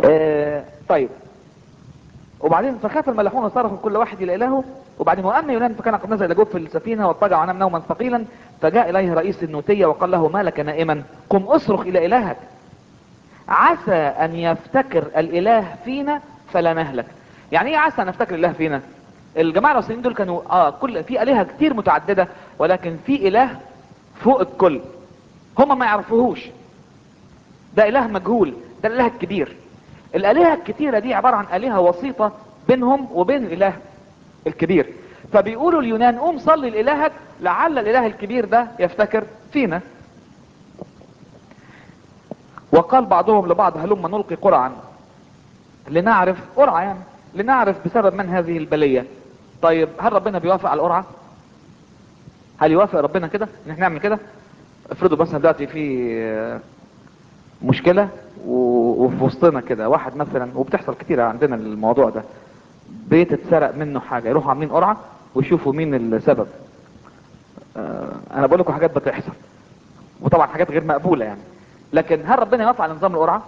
آه طيب وبعدين فخاف الملاحون وصرخوا كل واحد الى الهه وبعدين واما يونان فكان قد نزل جوف في السفينه واضطجع ونام نوما ثقيلا فجاء اليه رئيس النوتيه وقال له ما لك نائما قم اصرخ الى الهك عسى ان يفتكر الاله فينا فلا نهلك يعني ايه عسى ان يفتكر الاله فينا الجماعه الوثنيين دول كانوا اه كل في الهه كتير متعدده ولكن في اله فوق الكل هم ما يعرفوهوش ده اله مجهول ده الاله الكبير الالهه الكتيره دي عباره عن الهه وسيطه بينهم وبين الاله الكبير فبيقولوا اليونان قوم صلي لالهك لعل الاله الكبير ده يفتكر فينا وقال بعضهم لبعض هلما نلقي قرعا لنعرف قرعه يعني لنعرف بسبب من هذه البليه طيب هل ربنا بيوافق على القرعه هل يوافق ربنا كده ان احنا نعمل كده افرضوا مثلا دلوقتي في آه، مشكله و- وفي وسطنا كده واحد مثلا وبتحصل كتير عندنا الموضوع ده بيت اتسرق منه حاجه يروحوا عاملين قرعه ويشوفوا مين السبب آه، انا بقول لكم حاجات بتحصل وطبعا حاجات غير مقبوله يعني لكن هل ربنا يوافق على نظام القرعه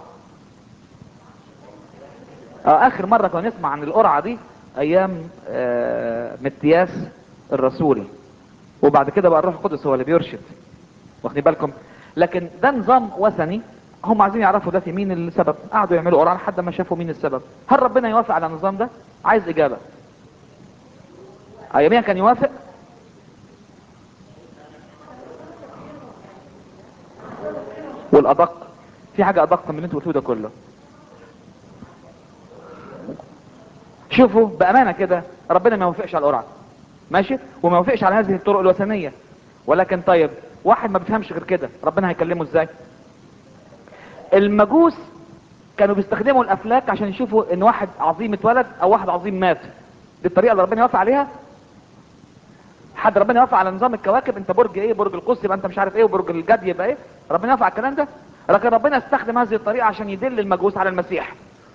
آه اخر مره كنا نسمع عن القرعه دي ايام آه متياس الرسول وبعد كده بقى الروح القدس هو اللي بيرشد واخدين بالكم لكن ده نظام وثني هم عايزين يعرفوا ده في مين السبب قعدوا يعملوا قرعه لحد ما شافوا مين السبب هل ربنا يوافق على النظام ده عايز اجابه اياميا كان يوافق والادق في حاجه ادق من اللي انتوا قلتوه ده كله شوفوا بامانه كده ربنا ما يوافقش على القرعه ماشي وما يوافقش على هذه الطرق الوثنيه ولكن طيب واحد ما بيفهمش غير كده ربنا هيكلمه ازاي المجوس كانوا بيستخدموا الافلاك عشان يشوفوا ان واحد عظيم اتولد او واحد عظيم مات دي الطريقه اللي ربنا يوافق عليها حد ربنا يوافق على نظام الكواكب انت برج ايه برج القوس يبقى انت مش عارف ايه وبرج الجدي يبقى ايه ربنا يوافق على الكلام ده لكن ربنا استخدم هذه الطريقه عشان يدل المجوس على المسيح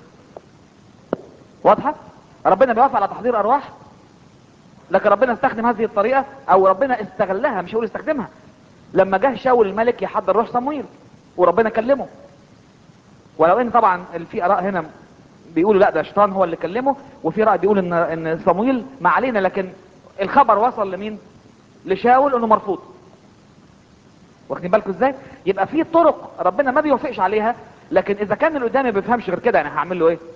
واضحه ربنا بيوافق على تحضير ارواح لكن ربنا استخدم هذه الطريقه او ربنا استغلها مش هقول استخدمها لما جه شاول الملك يحضر روح صمويل وربنا كلمه ولو ان طبعا في اراء هنا بيقولوا لا ده شيطان هو اللي كلمه وفي راي بيقول ان ان صمويل ما علينا لكن الخبر وصل لمين لشاول انه مرفوض واخدين بالكم ازاي يبقى في طرق ربنا ما بيوافقش عليها لكن اذا كان اللي قدامي ما بيفهمش غير كده انا هعمل له ايه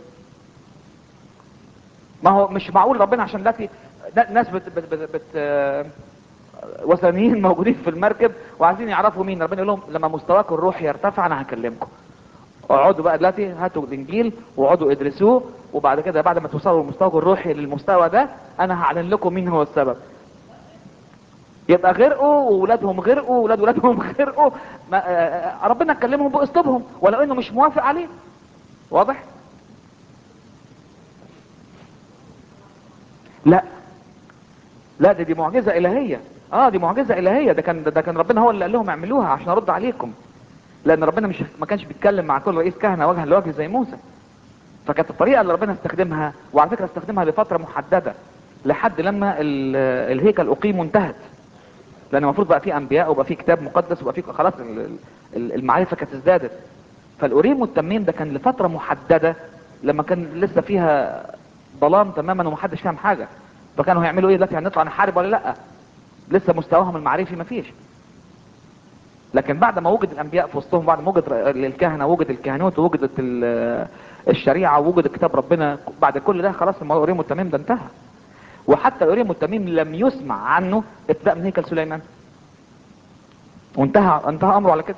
ما هو مش معقول ربنا عشان دلوقتي ده- ناس بت بت بت, بت آه، وثنيين موجودين في المركب وعايزين يعرفوا مين ربنا يقول لهم لما مستواكم الروحي يرتفع انا هكلمكم اقعدوا بقى دلوقتي هاتوا الانجيل واقعدوا ادرسوه وبعد كده بعد ما توصلوا لمستواكم الروحي للمستوى ده انا هعلن لكم مين هو السبب يبقى غرقوا واولادهم غرقوا واولاد ولادهم غرقوا ما آه، آه، ربنا كلمهم باسلوبهم ولو انه مش موافق عليه واضح لا لا دي, دي معجزه الهيه اه دي معجزه الهيه ده كان ده كان ربنا هو اللي قال لهم اعملوها عشان ارد عليكم لان ربنا مش ما كانش بيتكلم مع كل رئيس كهنه وجها لوجه زي موسى فكانت الطريقه اللي ربنا استخدمها وعلى فكره استخدمها لفتره محدده لحد لما ال- الهيكل اقيم وانتهت لان المفروض بقى في انبياء وبقى في كتاب مقدس وبقى في خلاص ال- ال- المعرفه كانت ازدادت فالأوريم والتميم ده كان لفتره محدده لما كان لسه فيها ظلام تماما ومحدش فاهم حاجه فكانوا هيعملوا ايه دلوقتي هنطلع نحارب ولا لا لسه مستواهم المعرفي مفيش لكن بعد ما وجد الانبياء في وسطهم بعد ما وجد الكهنه وجد الكهنوت ووجدت ال- الشريعه ووجد كتاب ربنا بعد كل ده خلاص الموضوع اوريم والتميم ده انتهى وحتى اوريم والتميم لم يسمع عنه ابتداء من هيكل سليمان وانتهى انتهى امره على كده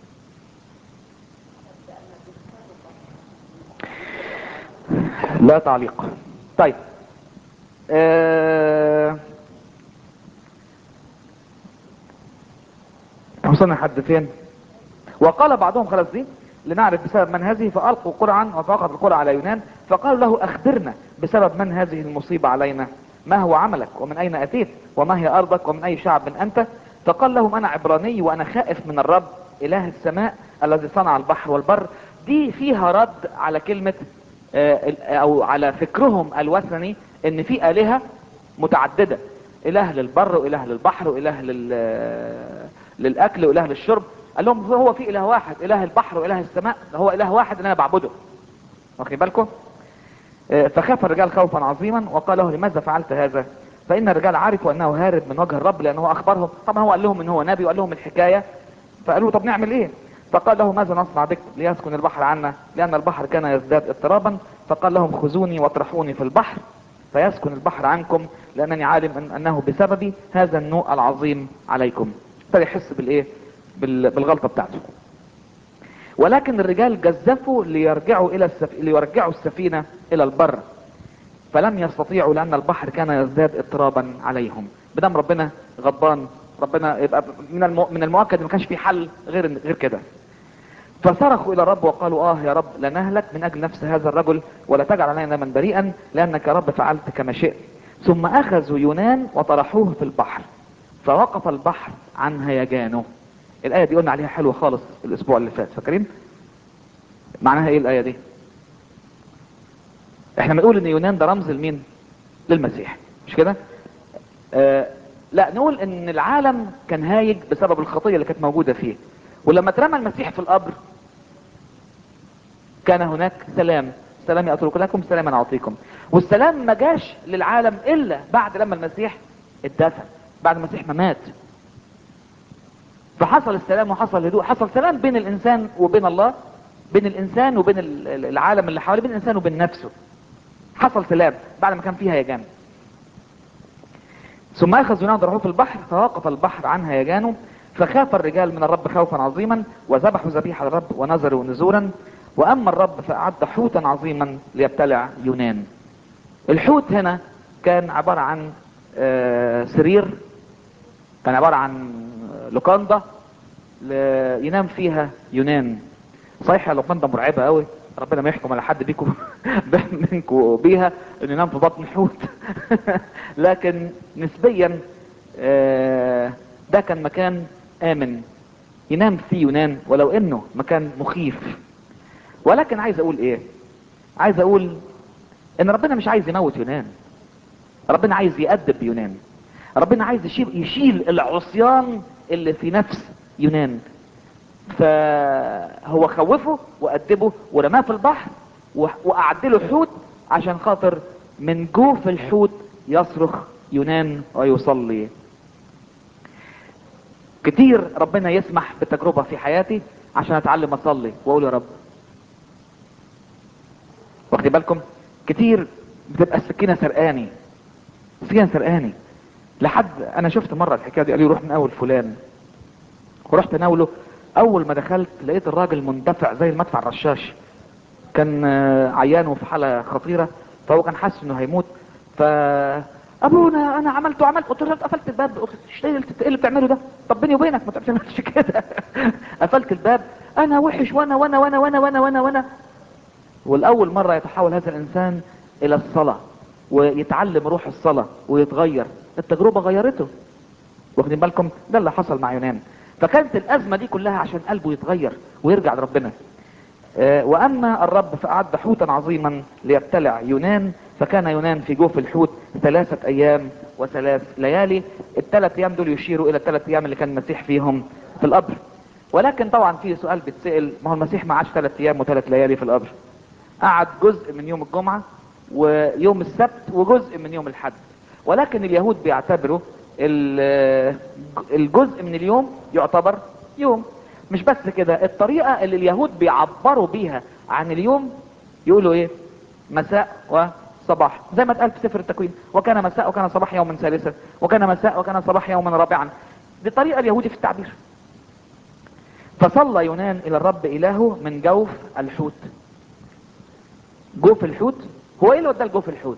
لا تعليق طيب آه... وصلنا لحد فين وقال بعضهم خلاص دي لنعرف بسبب من هذه فألقوا قرعا وفقط القرعة على يونان فقالوا له أخبرنا بسبب من هذه المصيبة علينا ما هو عملك ومن أين أتيت وما هي أرضك ومن أي شعب أنت فقال لهم أنا عبراني وأنا خائف من الرب إله السماء الذي صنع البحر والبر دي فيها رد على كلمة آه، أو على فكرهم الوثني إن في آلهة متعددة إله للبر وإله للبحر وإله لل للأكل وإله للشرب قال لهم هو في إله واحد إله البحر وإله السماء هو إله واحد اللي أنا بعبده واخدين بالكم آه، فخاف الرجال خوفا عظيما وقال له لماذا فعلت هذا فان الرجال عرفوا انه هارب من وجه الرب لانه اخبرهم طبعا هو قال لهم ان هو نبي وقال لهم الحكايه فقالوا طب نعمل ايه فقال له ماذا نصنع بك ليسكن البحر عنا لان البحر كان يزداد اضطرابا فقال لهم خذوني واطرحوني في البحر فيسكن البحر عنكم لانني عالم أن انه بسببي هذا النوء العظيم عليكم ابتدى يحس بالايه بال- بالغلطه بتاعته ولكن الرجال جزفوا ليرجعوا الى السف... ليرجعوا السفينه الى البر فلم يستطيعوا لان البحر كان يزداد اضطرابا عليهم بدم ربنا غضبان ربنا يبقى من الم... من المؤكد ما كانش في حل غير غير كده فصرخوا الى الرب وقالوا اه يا رب لا نهلك من اجل نفس هذا الرجل ولا تجعل علينا من بريئا لانك يا رب فعلت كما شئت ثم اخذوا يونان وطرحوه في البحر فوقف البحر عن هيجانه الايه دي قلنا عليها حلوه خالص الاسبوع اللي فات فاكرين معناها ايه الايه دي احنا بنقول ان يونان ده رمز لمين للمسيح مش كده آه لا نقول ان العالم كان هايج بسبب الخطيه اللي كانت موجوده فيه ولما اترمى المسيح في القبر كان هناك سلام سلام اترك لكم سلاما اعطيكم والسلام ما جاش للعالم الا بعد لما المسيح اتدفن بعد المسيح ما مات فحصل السلام وحصل الهدوء حصل سلام بين الانسان وبين الله بين الانسان وبين ال- ال- العالم اللي حواليه بين الانسان وبين نفسه حصل سلام بعد ما كان فيه هيجان ثم اخذ يونان ضربوه في البحر فوقف البحر عن هيجانه فخاف الرجال من الرب خوفا عظيما وذبحوا ذبيحه للرب ونذروا نذورا واما الرب فاعد حوتا عظيما ليبتلع يونان الحوت هنا كان عباره عن آه، سرير كان عباره عن لوكاندا ل- ينام فيها يونان صحيح اللوكاندا مرعبه قوي ربنا ما يحكم على حد بيكم منكم بيها انه ينام في بطن حوت لكن نسبيا آه، ده كان مكان امن ينام فيه يونان ولو انه مكان مخيف ولكن عايز اقول ايه عايز اقول ان ربنا مش عايز يموت يونان ربنا عايز يأدب يونان ربنا عايز يشيل, يشيل العصيان اللي في نفس يونان فهو خوفه وأدبه ورماه في البحر و- وأعد له حوت عشان خاطر من جوف الحوت يصرخ يونان ويصلي كتير ربنا يسمح بالتجربة في حياتي عشان اتعلم اصلي واقول يا رب واخدي بالكم كتير بتبقى السكينة سرقاني السكينة سرقاني لحد انا شفت مرة الحكاية دي قال لي روح نقاول فلان ورحت اناوله اول ما دخلت لقيت الراجل مندفع زي المدفع الرشاش كان آه، عيان وفي حالة خطيرة فهو كان حاسس انه هيموت ف ابونا انا عملت وعملت قلت له قفلت الباب قلت له ايه اللي- إيه اللي بتعمله ده طب بيني وبينك ما تعملش كده قفلت الباب انا وحش وانا وانا وانا وانا وانا وانا وانا والاول مرة يتحول هذا الانسان الى الصلاة ويتعلم روح الصلاة ويتغير التجربة غيرته واخدين بالكم ده اللي حصل مع يونان فكانت الازمة دي كلها عشان قلبه يتغير ويرجع لربنا آه، واما الرب فاعد حوتا عظيما ليبتلع يونان فكان يونان في جوف الحوت ثلاثة ايام وثلاث ليالي الثلاث ايام دول يشيروا الى الثلاث ايام اللي كان المسيح فيهم في القبر ولكن طبعا في سؤال بيتسأل ما هو المسيح ما عاش ثلاث ايام وثلاث ليالي في القبر قعد جزء من يوم الجمعة ويوم السبت وجزء من يوم الحد ولكن اليهود بيعتبروا ال- الجزء من اليوم يعتبر يوم مش بس كده الطريقة اللي اليهود بيعبروا بيها عن اليوم يقولوا ايه مساء وصباح زي ما اتقال في سفر التكوين وكان مساء وكان صباح يوما ثالثا وكان مساء وكان صباح يوما رابعا دي الطريقة اليهودي في التعبير فصلى يونان الى الرب الهه من جوف الحوت جوف الحوت هو ايه اللي وداه لجوف الحوت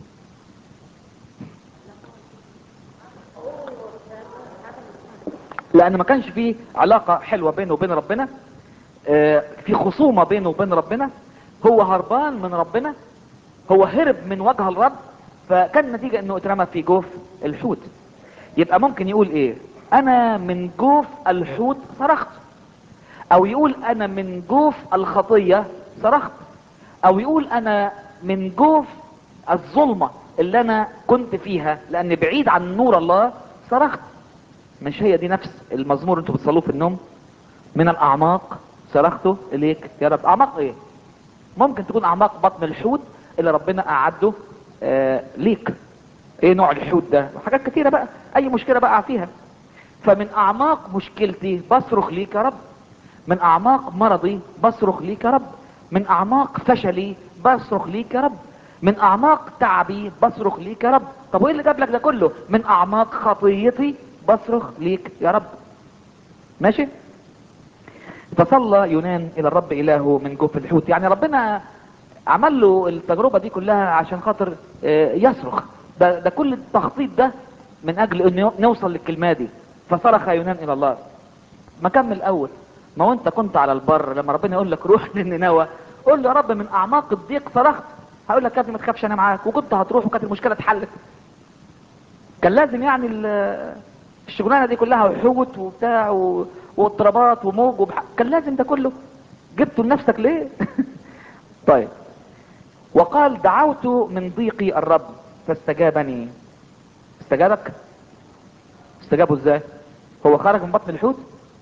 لان ما كانش فيه علاقة حلوة بينه وبين ربنا آه، في خصومة بينه وبين ربنا هو هربان من ربنا هو هرب من وجه الرب فكان نتيجة انه اترمى في جوف الحوت يبقى ممكن يقول ايه انا من جوف الحوت صرخت او يقول انا من جوف الخطية صرخت او يقول انا من جوف الظلمة اللي انا كنت فيها لان بعيد عن نور الله صرخت مش هي دي نفس المزمور انتوا بتصلوه في النوم من الاعماق صرخت اليك يا رب اعماق ايه ممكن تكون اعماق بطن الحوت اللي ربنا اعده آه ليك ايه نوع الحوت ده وحاجات كتيره بقى اي مشكله بقى فيها فمن اعماق مشكلتي بصرخ ليك يا رب من اعماق مرضي بصرخ ليك يا رب من اعماق فشلي بصرخ ليك يا رب من اعماق تعبي بصرخ ليك يا رب طب وايه اللي جاب لك ده كله من اعماق خطيتي بصرخ ليك يا رب ماشي فصلى يونان الى الرب الهه من جوف الحوت يعني ربنا عمل له التجربه دي كلها عشان خاطر آه، يصرخ ده ده كل التخطيط ده من اجل انه نوصل للكلمه دي فصرخ يونان الى الله ما كمل اول ما هو انت كنت على البر لما ربنا يقول لك روح للنينوى قول له يا رب من اعماق الضيق صرخت هقول لك يا ابني ما تخافش انا معاك وكنت هتروح وكانت المشكله اتحلت كان لازم يعني ال- الشغلانه دي كلها وحوت وبتاع و- واضطرابات وموج وبح... كان لازم ده كله جبته لنفسك ليه طيب وقال دعوت من ضيقي الرب فاستجابني استجابك استجابه ازاي هو خرج من بطن الحوت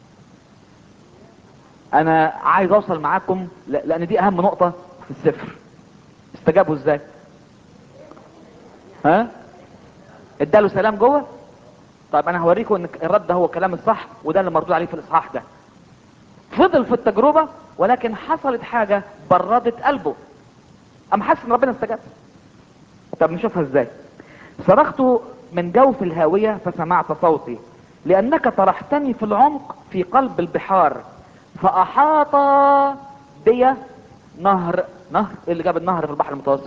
انا عايز اوصل معاكم ل- لان دي اهم نقطة في السفر استجابوا ازاي ها اداله سلام جوه طيب انا هوريكم ان الرد ده هو الكلام الصح وده اللي مردود عليه في الاصحاح ده فضل في التجربة ولكن حصلت حاجة بردت قلبه ام حس ان ربنا استجاب طب نشوفها ازاي صرخت من جوف الهاوية فسمعت صوتي لأنك طرحتني في العمق في قلب البحار فأحاط بي نهر نهر إيه اللي جاب النهر في البحر المتوسط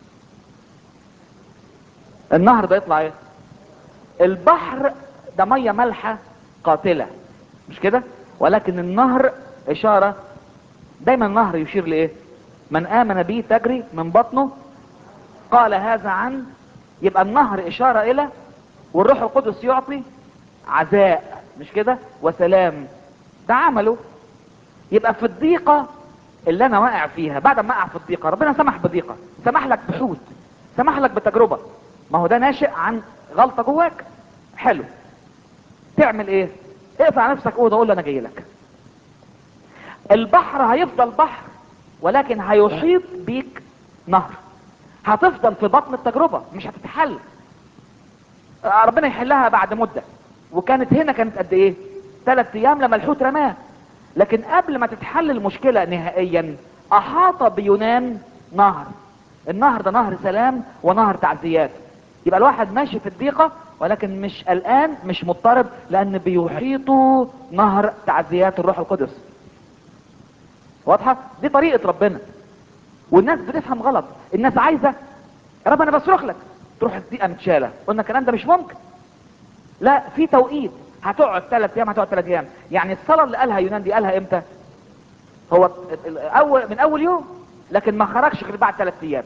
النهر ده يطلع ايه البحر ده مية مالحة قاتلة مش كده ولكن النهر إشارة دايما النهر يشير لإيه من آمن به تجري من بطنه قال هذا عن يبقى النهر اشارة الى والروح القدس يعطي عزاء مش كده وسلام ده عمله يبقى في الضيقة اللي انا واقع فيها بعد ما اقع في الضيقة ربنا سمح بضيقة سمح لك بحوت سمح لك بتجربة ما هو ده ناشئ عن غلطة جواك حلو تعمل ايه اقفل على نفسك اوضه قول له انا جاي لك البحر هيفضل بحر ولكن هيحيط بيك نهر هتفضل في بطن التجربة مش هتتحل آه، ربنا يحلها بعد مدة وكانت هنا كانت قد ايه ثلاث ايام لما الحوت رماه لكن قبل ما تتحل المشكلة نهائيا احاط بيونان نهر النهر ده نهر سلام ونهر تعزيات يبقى الواحد ماشي في الضيقة ولكن مش قلقان مش مضطرب لان بيحيطه نهر تعزيات الروح القدس واضحة دي طريقة ربنا والناس بتفهم غلط الناس عايزة يا رب انا بصرخ لك تروح الدقيقة متشالة قلنا الكلام ده مش ممكن لا في توقيت هتقعد ثلاث ايام هتقعد ثلاث ايام يعني الصلاة اللي قالها يونان دي قالها امتى هو ال- اول من اول يوم لكن ما خرجش غير بعد ثلاث ايام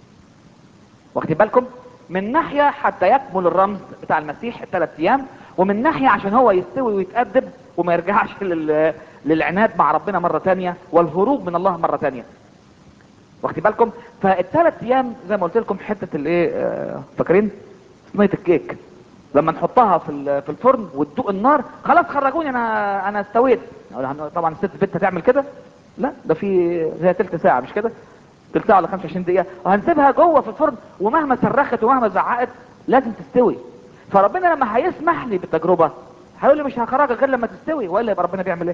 واخدين بالكم من ناحية حتى يكمل الرمز بتاع المسيح الثلاث ايام ومن ناحية عشان هو يستوي ويتأدب وما يرجعش لل... للعناد مع ربنا مرة تانية والهروب من الله مرة تانية واخدين بالكم فالثلاث ايام زي ما قلت لكم حته الايه آه، فاكرين صينيه الكيك لما نحطها في ال- في الفرن وتدوق النار خلاص خرجوني انا انا استويت طبعا الست بنت هتعمل كده لا ده في زي تلت ساعه مش كده تلت ساعه ولا 25 دقيقه وهنسيبها جوه في الفرن ومهما صرخت ومهما زعقت لازم تستوي فربنا لما هيسمح لي بالتجربه هيقول لي مش هخرجك غير لما تستوي والا يبقى ربنا بيعمل ايه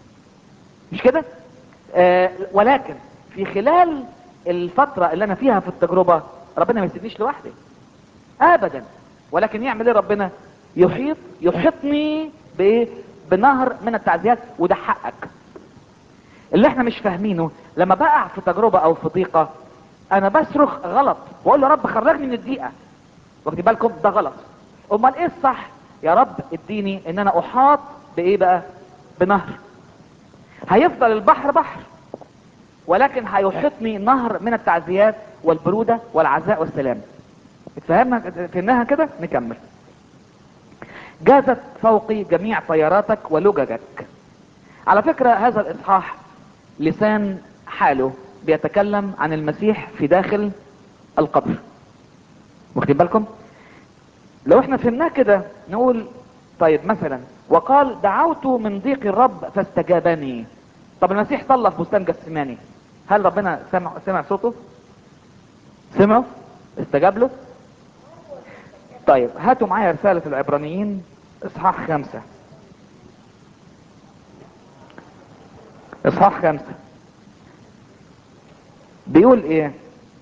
مش كده آه ولكن في خلال الفترة اللي انا فيها في التجربة ربنا ما يسيبنيش لوحدي ابدا ولكن يعمل ايه ربنا يحيط يحيطني بايه بنهر من التعزيات وده حقك اللي احنا مش فاهمينه لما بقع في تجربة او في ضيقة انا بصرخ غلط واقول له يا رب خرجني من الضيقة واخدين بالكم ده غلط امال ايه الصح يا رب اديني ان انا احاط بايه بقى بنهر هيفضل البحر بحر ولكن هيحيطني نهر من التعزيات والبرودة والعزاء والسلام اتفهمنا فهمناها كده نكمل جازت فوقي جميع طياراتك ولججك على فكرة هذا الاصحاح لسان حاله بيتكلم عن المسيح في داخل القبر واخدين بالكم لو احنا فهمناه كده نقول طيب مثلا وقال دعوت من ضيق الرب فاستجابني طب المسيح صلى في بستان جسماني هل ربنا سمع سمع صوته سمعه استجاب له طيب هاتوا معايا رسالة العبرانيين اصحاح خمسة اصحاح خمسة بيقول ايه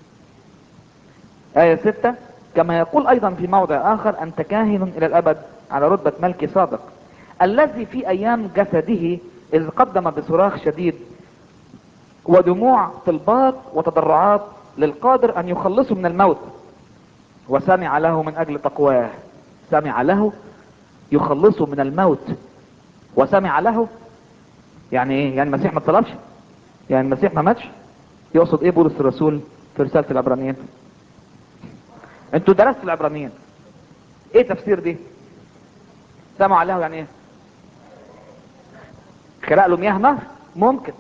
آية ستة كما يقول ايضا في موضع اخر انت كاهن الى الابد على رتبة ملك صادق الذي في ايام جسده اذ قدم بصراخ شديد ودموع طلبات وتضرعات للقادر ان يخلصه من الموت وسمع له من اجل تقواه سمع له يخلصه من الموت وسمع له يعني ايه يعني المسيح ما اتصلبش يعني المسيح ما ماتش يقصد ايه بولس الرسول في رسالة العبرانيين انتوا درستوا العبرانيين ايه تفسير دي سمع له يعني ايه خلق له مياه نهر ممكن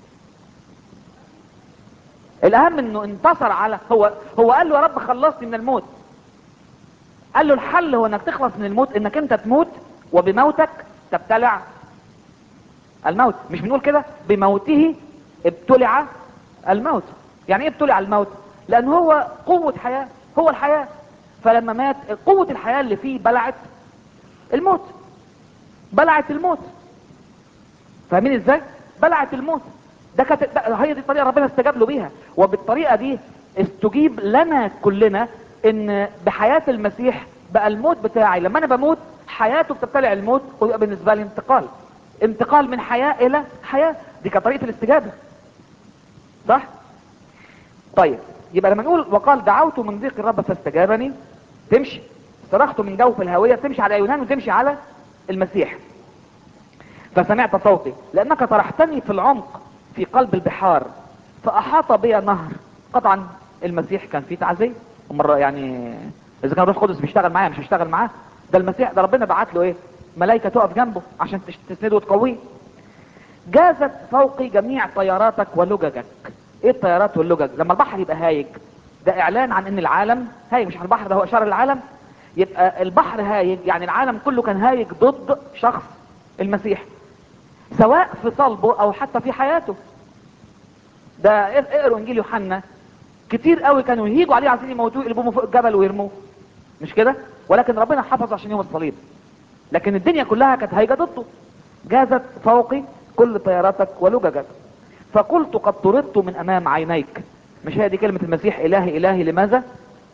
الاهم انه انتصر على هو هو قال له يا رب خلصني من الموت قال له الحل هو انك تخلص من الموت انك انت تموت وبموتك تبتلع الموت مش بنقول كده بموته ابتلع الموت يعني ايه ابتلع الموت لان هو قوة حياة هو الحياة فلما مات قوة الحياة اللي فيه بلعت الموت بلعت الموت فاهمين ازاي بلعت الموت ده كانت ده- هي دي الطريقه ربنا استجاب له بيها وبالطريقه دي استجيب لنا كلنا ان بحياه المسيح بقى الموت بتاعي لما انا بموت حياته بتبتلع الموت ويبقى بالنسبه لي انتقال انتقال من حياه الى حياه دي كانت طريقه الاستجابه صح طيب يبقى لما نقول وقال دعوت من ضيق الرب فاستجابني تمشي صرخت من جوف الهاويه تمشي على يونان وتمشي على المسيح فسمعت صوتي لانك طرحتني في العمق في قلب البحار فاحاط بي نهر قطعا المسيح كان فيه تعزيه ومره يعني اذا كان الروح القدس بيشتغل معاه مش هيشتغل معاه ده المسيح ده ربنا بعت له ايه ملائكه تقف جنبه عشان تش- تسنده وتقويه جازت فوقي جميع طياراتك ولججك ايه الطيارات واللجج لما البحر يبقى هايج ده اعلان عن ان العالم هايج مش عن البحر ده هو اشاره للعالم يبقى البحر هايج يعني العالم كله كان هايج ضد شخص المسيح سواء في صلبه او حتى في حياته ده اقروا انجيل يوحنا كتير قوي كانوا يهيجوا عليه عايزين يموتوه يقلبوه من فوق الجبل ويرموه مش كده ولكن ربنا حفظه عشان يوم الصليب لكن الدنيا كلها كانت هايجه ضده جازت فوقي كل طياراتك ولججك فقلت قد طردت من امام عينيك مش هي دي كلمة المسيح الهي الهي لماذا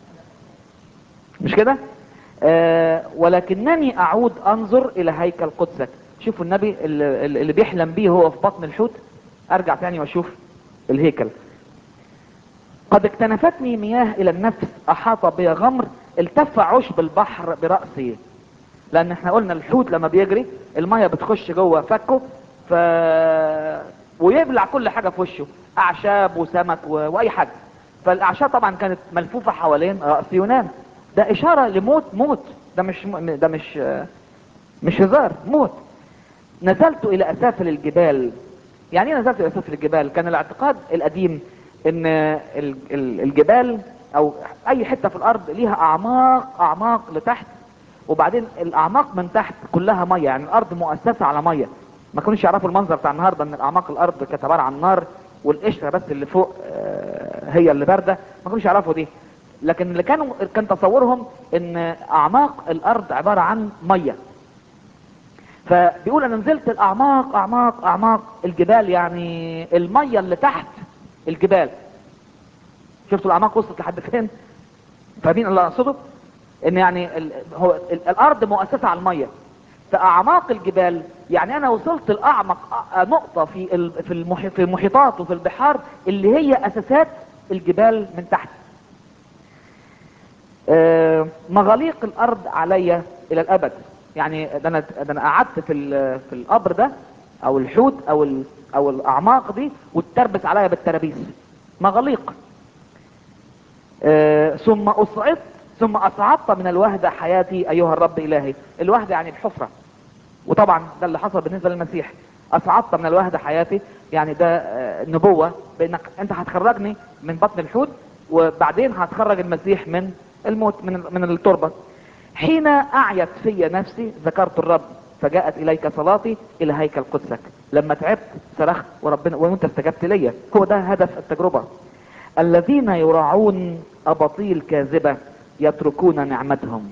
مش كده آه ولكنني اعود انظر الى هيكل قدسك شوفوا النبي اللي, اللي بيحلم بيه هو في بطن الحوت ارجع تاني واشوف الهيكل قد اكتنفتني مياه الى النفس احاط بي غمر التف عشب البحر برأسي لان احنا قلنا الحوت لما بيجري المية بتخش جوه فكه ف ويبلع كل حاجة في وشه اعشاب وسمك و... واي حاجة فالاعشاب طبعا كانت ملفوفة حوالين رأس يونان ده اشارة لموت موت ده مش م... ده مش مش هزار موت نزلت الى اسافل الجبال يعني ايه نزلت الى اسافل الجبال كان الاعتقاد القديم ان ال- ال- الجبال او اي حتة في الارض ليها اعماق اعماق لتحت وبعدين الاعماق من تحت كلها ميه يعني الارض مؤسسه على ميه ما كانوش يعرفوا المنظر بتاع النهارده ان الاعماق الارض كانت عباره عن نار والقشره بس اللي فوق آه، هي اللي بارده ما كانوش يعرفوا دي لكن اللي كانوا كان تصورهم ان اعماق الارض عباره عن ميه فبيقول انا نزلت الاعماق اعماق اعماق الجبال يعني الميه اللي تحت الجبال شفتوا الاعماق وصلت لحد فين فاهمين اللي اقصده ان يعني ال... هو ال... الارض مؤسسة على المية فاعماق الجبال يعني انا وصلت لاعمق أ- نقطة في ال... في, المحي... في المحيطات وفي البحار اللي هي اساسات الجبال من تحت آه، مغاليق الارض عليا الى الابد يعني ده انا ده انا قعدت في ال... في القبر ده او الحوت او ال... او الاعماق دي وتربس عليا بالترابيس مغاليق آه، ثم اصعدت ثم اصعدت من الوهدة حياتي ايها الرب الهي الوهدة يعني الحفرة وطبعا ده اللي حصل بالنسبة للمسيح اصعدت من الوهدة حياتي يعني ده آه، نبوة بانك انت هتخرجني من بطن الحوت وبعدين هتخرج المسيح من الموت من من التربة حين اعيت في نفسي ذكرت الرب فجاءت اليك صلاتي الى هيكل قدسك لما تعبت صرخت وربنا وانت استجبت ليا هو ده هدف التجربة الذين يراعون اباطيل كاذبة يتركون نعمتهم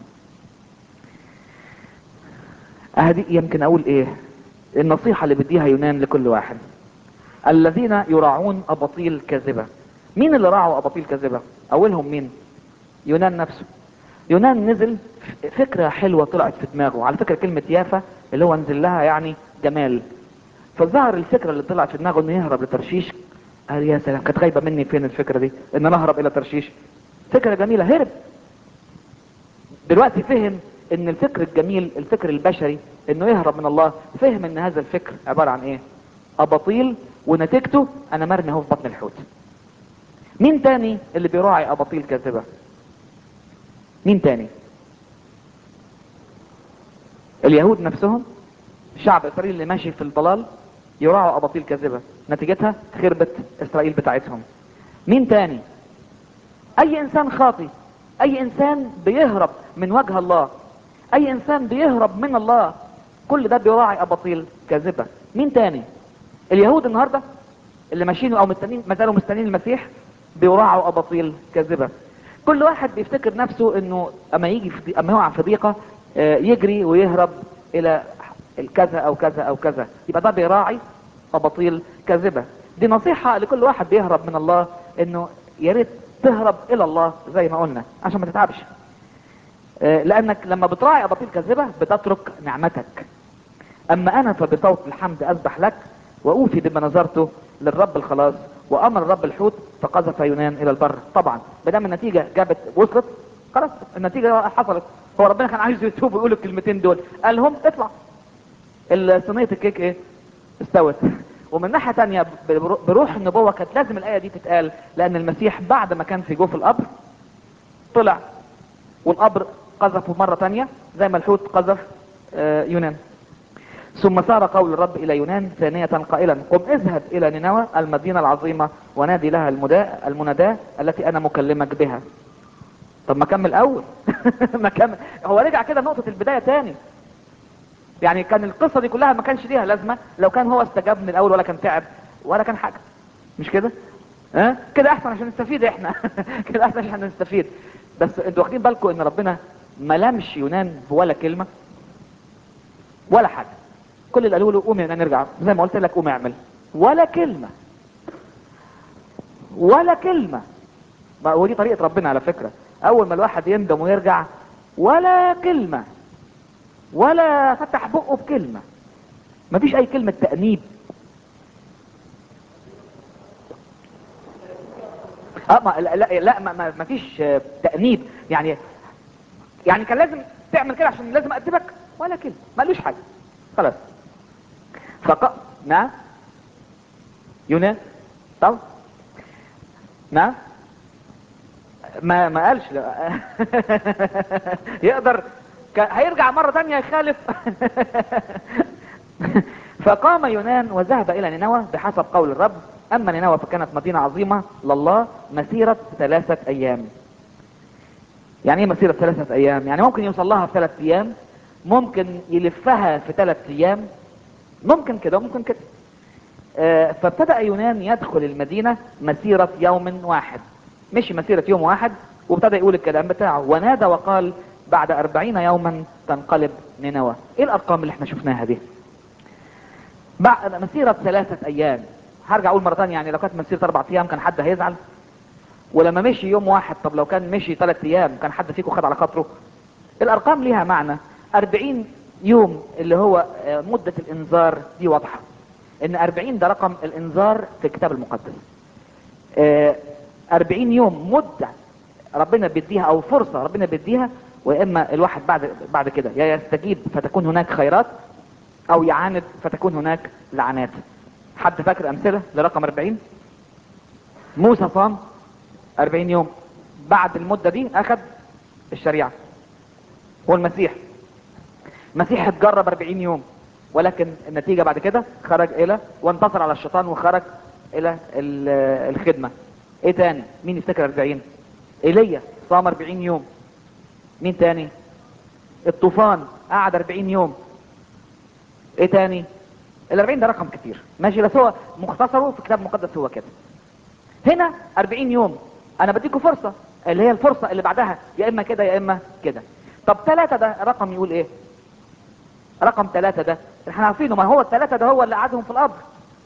اهدي يمكن اقول ايه النصيحة اللي بديها يونان لكل واحد الذين يراعون اباطيل كاذبة مين اللي راعوا اباطيل كاذبة اولهم مين يونان نفسه يونان نزل فكرة حلوة طلعت في دماغه على فكرة كلمة يافا اللي هو نزل لها يعني جمال فظهر الفكرة اللي طلعت في دماغه انه يهرب لترشيش قال يا سلام كانت غايبة مني فين الفكرة دي ان انا اهرب الى ترشيش فكرة جميلة هرب دلوقتي فهم ان الفكر الجميل الفكر البشري انه يهرب من الله فهم ان هذا الفكر عبارة عن ايه اباطيل ونتيجته انا مرمي اهو في بطن الحوت مين تاني اللي بيراعي اباطيل كاذبة مين تاني اليهود نفسهم شعب اسرائيل اللي ماشي في الضلال يراعوا اباطيل كاذبة نتيجتها خربت اسرائيل بتاعتهم مين تاني اي انسان خاطي اي انسان بيهرب من وجه الله اي انسان بيهرب من الله كل ده بيراعي اباطيل كاذبة مين تاني اليهود النهاردة اللي ماشيين او مستنين ما زالوا مستنين المسيح بيراعوا اباطيل كاذبة كل واحد بيفتكر نفسه انه اما يجي في اما يقع في ضيقة آه، يجري ويهرب الى الكذا او كذا او كذا يبقى ده بيراعي اباطيل كاذبة دي نصيحة لكل واحد بيهرب من الله انه يا ريت تهرب الى الله زي ما قلنا عشان ما تتعبش آه، لانك لما بتراعي اباطيل كاذبة بتترك نعمتك اما انا فبصوت الحمد اذبح لك واوفي بما نظرته للرب الخلاص وامر الرب الحوت فقذف يونان الى البر طبعا ما دام النتيجه جابت وصلت خلاص النتيجه حصلت هو ربنا كان عايز يتوب ويقول الكلمتين دول قال لهم اطلع صينيه الكيك ايه استوت ومن ناحيه تانية بر- بروح النبوه كانت لازم الايه دي تتقال لان المسيح بعد ما كان في جوف القبر طلع والقبر قذفه مره تانية زي ما الحوت قذف آه، يونان ثم سار قول الرب الى يونان ثانية قائلا قم اذهب الى نينوى المدينة العظيمة ونادي لها المداء المناداة التي انا مكلمك بها طب ما كمل اول ما كمل هو رجع كده نقطة البداية تاني يعني كان القصة دي كلها ما كانش ليها لازمة لو كان هو استجاب من الاول ولا كان تعب ولا كان حاجة مش كده ها كده احسن عشان نستفيد احنا كده احسن عشان نستفيد بس انتوا واخدين بالكم ان ربنا ما لمش يونان بولا كلمة ولا حاجة كل اللي قالوا له قوم يا نرجع زي ما قلت لك قوم اعمل ولا كلمة ولا كلمة ما- ودي طريقة ربنا على فكرة اول ما الواحد يندم ويرجع ولا كلمة ولا فتح بقه بكلمة مفيش اي كلمة تأنيب اه ما لا لا, لا ما, ما, ما فيش آه، تأنيب يعني يعني كان لازم تعمل كده عشان لازم أدبك ولا كلمة ما قالوش حاجة خلاص فق نعم يونان طب نعم ما ما قالش لا. يقدر ك... هيرجع مرة تانية يخالف فقام يونان وذهب الى نينوى بحسب قول الرب اما نينوى فكانت مدينة عظيمة لله مسيرة ثلاثة ايام يعني ايه مسيرة ثلاثة ايام يعني ممكن يوصل لها في ثلاث ايام ممكن يلفها في ثلاث ايام ممكن كده وممكن كده آه، فابتدأ يونان يدخل المدينة مسيرة يوم واحد مشي مسيرة يوم واحد وابتدى يقول الكلام بتاعه ونادى وقال بعد أربعين يوما تنقلب نينوى ايه الارقام اللي احنا شفناها دي بعد مسيرة ثلاثة ايام هرجع اقول مرة تانية يعني لو كانت مسيرة اربع ايام كان حد هيزعل ولما مشي يوم واحد طب لو كان مشي ثلاث ايام كان حد فيكم خد على خاطره الارقام ليها معنى 40 يوم اللي هو آه، مدة الانذار دي واضحة ان 40 ده رقم الانذار في الكتاب المقدس آه، 40 يوم مدة ربنا بيديها او فرصة ربنا بيديها واما الواحد بعد بعد كده يا يستجيب فتكون هناك خيرات او يعاند فتكون هناك لعنات حد فاكر امثلة لرقم 40 موسى صام 40 يوم بعد المدة دي اخذ الشريعة والمسيح المسيح اتجرب 40 يوم ولكن النتيجة بعد كده خرج الى وانتصر على الشيطان وخرج الى ال- الخدمة ايه تاني مين يفتكر 40 ايليا صام 40 يوم مين تاني الطوفان قعد 40 يوم ايه تاني ال 40 ده رقم كتير ماشي بس هو مختصره في كتاب مقدس هو كده هنا 40 يوم انا بديكوا فرصة اللي هي الفرصة اللي بعدها يا اما كده يا اما كده طب ثلاثة ده رقم يقول ايه رقم ثلاثة ده احنا عارفينه ما هو الثلاثة ده هو اللي قعدهم في القبر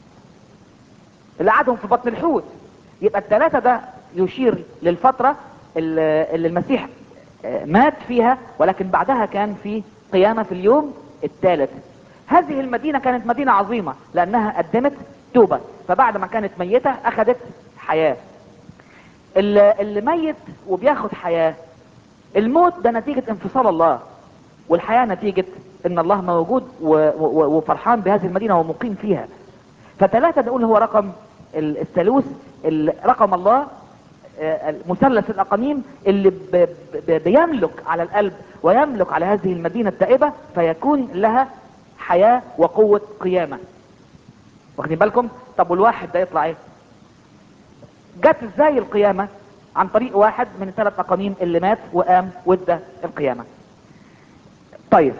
اللي قعدهم في بطن الحوت يبقى الثلاثة ده يشير للفترة اللي اللي المسيح آه، مات فيها ولكن بعدها كان في قيامة في اليوم الثالث هذه المدينة كانت مدينة عظيمة لأنها قدمت توبة فبعد ما كانت ميتة أخذت حياة اللي اللي ميت وبياخد حياة الموت ده نتيجة انفصال الله والحياة نتيجة ان الله موجود و- و- وفرحان بهذه المدينة ومقيم فيها فثلاثة نقول هو رقم ال- الثالوث ال- رقم الله آه، مثلث الأقانيم اللي ب- ب- بيملك على القلب ويملك على هذه المدينة التائبة فيكون لها حياة وقوة قيامة واخدين بالكم طب والواحد ده يطلع ايه جت ازاي القيامة عن طريق واحد من الثلاث أقانيم اللي مات وقام وادى القيامة طيب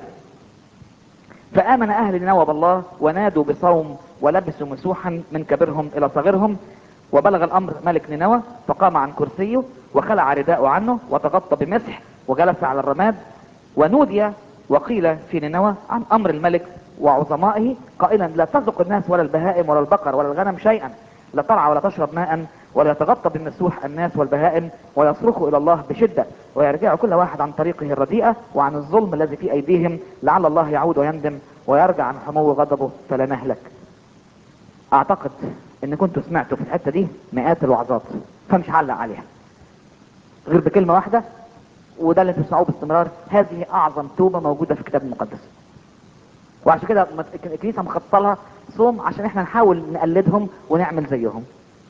فآمن أهل نينوى بالله ونادوا بصوم ولبسوا مسوحا من كبرهم إلى صغيرهم وبلغ الأمر ملك نينوى فقام عن كرسيه وخلع رداءه عنه وتغطى بمسح وجلس على الرماد ونودي وقيل في نينوى عن أمر الملك وعظمائه قائلا لا تذق الناس ولا البهائم ولا البقر ولا الغنم شيئا لا ترعى ولا تشرب ماء ولا يتغطى بالمسوح الناس والبهائم ويصرخوا الى الله بشدة ويرجع كل واحد عن طريقه الرديئة وعن الظلم الذي في ايديهم لعل الله يعود ويندم ويرجع عن حمو غضبه فلا نهلك اعتقد ان كنتوا سمعتوا في الحتة دي مئات الوعظات فمش هعلق عليها غير بكلمة واحدة وده اللي تسمعوه باستمرار هذه اعظم توبة موجودة في الكتاب المقدس وعشان كده مت- الكنيسة مخططة لها صوم عشان احنا نحاول نقلدهم ونعمل زيهم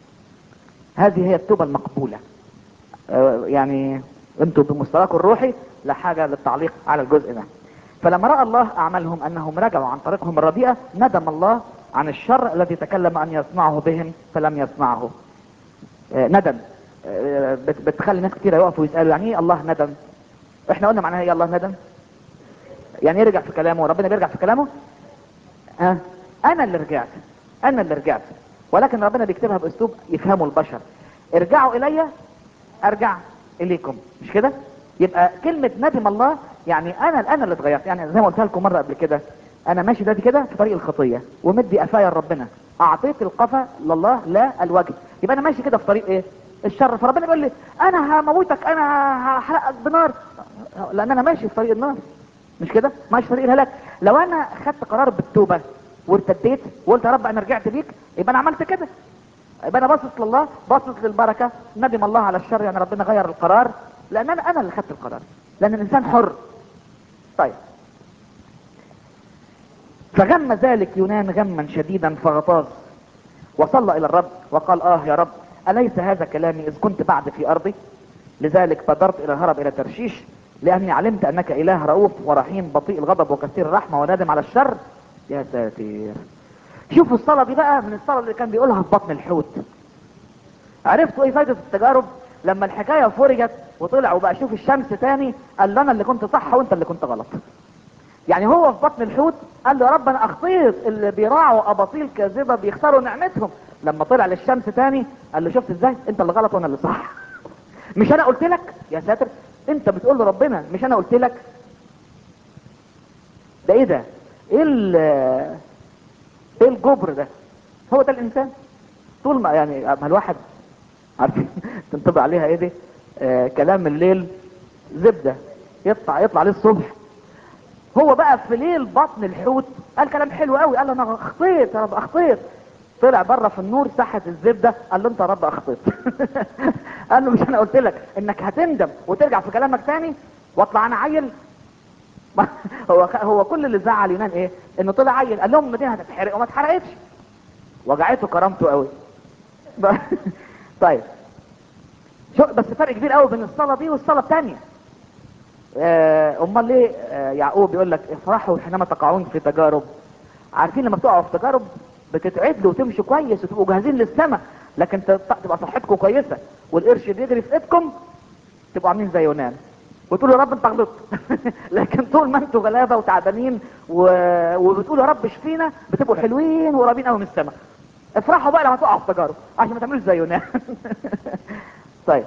هذه هي التوبة المقبولة آه، يعني انتوا بمستواكم الروحي لا حاجة للتعليق على الجزء ده فلما رأى الله أعمالهم أنهم رجعوا عن طريقهم الرديئة ندم الله عن الشر الذي تكلم أن يصنعه بهم فلم يصنعه آه، ندم آه، بت- بتخلي ناس كتير يقفوا يسألوا يعني ايه الله ندم احنا قلنا معناها ايه الله ندم يعني يرجع في كلامه ربنا بيرجع في كلامه ها انا اللي رجعت انا اللي رجعت ولكن ربنا بيكتبها باسلوب يفهمه البشر ارجعوا الي ارجع اليكم مش كده يبقى كلمة ندم الله يعني انا انا اللي اتغيرت يعني زي ما قلت لكم مرة قبل كده انا ماشي دلوقتي كده في طريق الخطية ومدي قفايا لربنا اعطيت القفا لله لا الوجه يبقى انا ماشي كده في طريق ايه الشر فربنا بيقول لي انا هموتك انا هحرقك بنار لان انا ماشي في طريق النار مش كده ماشي في طريق الهلاك لو انا خدت قرار بالتوبة وارتديت وقلت يا رب انا رجعت ليك يبقى انا عملت كده يبقى انا باصص لله باصص للبركه ندم الله على الشر يعني ربنا غير القرار لان انا انا اللي خدت القرار لان الانسان حر طيب فغم ذلك يونان غما شديدا فغطاس وصلى الى الرب وقال اه يا رب اليس هذا كلامي اذ كنت بعد في ارضي لذلك بادرت الى الهرب الى ترشيش لاني علمت انك اله رؤوف ورحيم بطيء الغضب وكثير الرحمه ونادم على الشر يا ساتر شوفوا الصلاه دي بقى من الصلاه اللي كان بيقولها في بطن الحوت عرفتوا ايه فايده التجارب لما الحكايه فرجت وطلع وبقى شوف الشمس تاني قال له انا اللي كنت صح وانت اللي كنت غلط يعني هو في بطن الحوت قال له يا رب انا اخطيت اللي بيراعوا اباطيل كاذبه بيختاروا نعمتهم لما طلع للشمس تاني قال له شفت ازاي انت اللي غلط وانا اللي صح مش انا قلت لك يا ساتر انت بتقول لربنا مش انا قلت لك ده ايه ده ايه ال ايه الجبر ده هو ده الانسان طول ما يعني ما الواحد عارفين تنطبق عليها ايه دي آه كلام الليل زبدة يطلع يطلع عليه الصبح هو بقى في ليل بطن الحوت قال كلام حلو قوي قال له انا اخطيت يا رب اخطيت طلع بره في النور ساحت الزبدة قال له انت يا رب اخطيت قال له مش انا قلت لك انك هتندم وترجع في كلامك تاني واطلع انا عيل هو هو كل اللي زعل يونان ايه انه طلع عيل قال لهم المدينه هتتحرق وما اتحرقتش وجعته كرامته قوي طيب شو بس فرق كبير قوي بين الصلاه دي والصلاه الثانيه آه، امال ليه آه، يعقوب يقول لك افرحوا حينما تقعون في تجارب عارفين لما بتقعوا في تجارب بتتعدلوا وتمشوا كويس وتبقوا جاهزين للسماء لكن ت- تبقى صحتكم كويسه والقرش بيجري في ايدكم تبقوا عاملين زي يونان وتقولوا يا رب انت غلطت لكن طول ما انتوا غلابه وتعبانين و... وبتقولوا يا رب اشفينا بتبقوا حلوين وقريبين قوي من السماء افرحوا بقى لما تقعوا في تجارب عشان ما تعملوش زينا طيب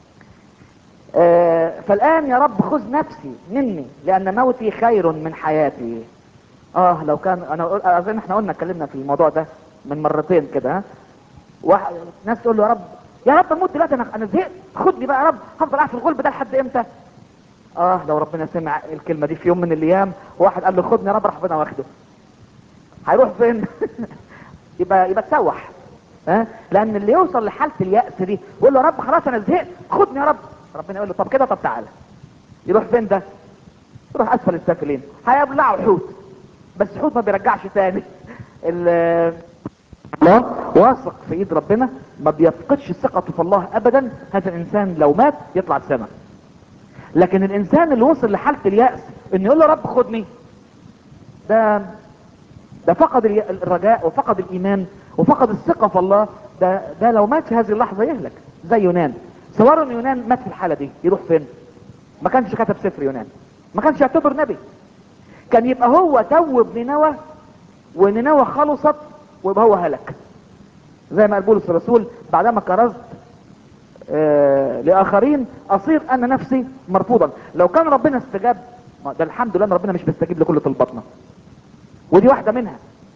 آه فالان يا رب خذ نفسي مني لان موتي خير من حياتي اه لو كان انا اظن احنا قلنا اتكلمنا في الموضوع ده من مرتين كده ها واحد ناس تقول له يا رب يا رب اموت دلوقتي انا انا زهقت خدني بقى يا رب هفضل قاعد في الغلب ده لحد امتى اه لو ربنا سمع الكلمه دي في يوم من الايام واحد قال له خدني يا رب راح ربنا واخده هيروح فين يبقى يبقى تسوح ها لان اللي يوصل لحاله الياس دي يقول له يا رب خلاص انا زهقت خدني يا رب ربنا يقول له طب كده طب تعالى يروح فين ده يروح اسفل السافلين هيبلعوا حوت بس حوت ما بيرجعش تاني ال- الله واثق في ايد ربنا ما بيفقدش ثقته في الله ابدا هذا الانسان لو مات يطلع السماء لكن الانسان اللي وصل لحاله الياس انه يقول له رب خدني ده ده فقد الي- الرجاء وفقد الايمان وفقد الثقه في الله ده ده لو مات في هذه اللحظه يهلك زي يونان صوروا ان يونان مات في الحاله دي يروح فين ما كانش كتب سفر يونان ما كانش يعتبر نبي كان يبقى هو توب نينوى ونينوى خلصت ويبقى هو هلك زي ما قال بولس الرسول بعدما كرزت آه لاخرين اصير انا نفسي مرفوضا لو كان ربنا استجاب ما ده الحمد لله ان ربنا مش بيستجيب لكل طلباتنا ودي واحده منها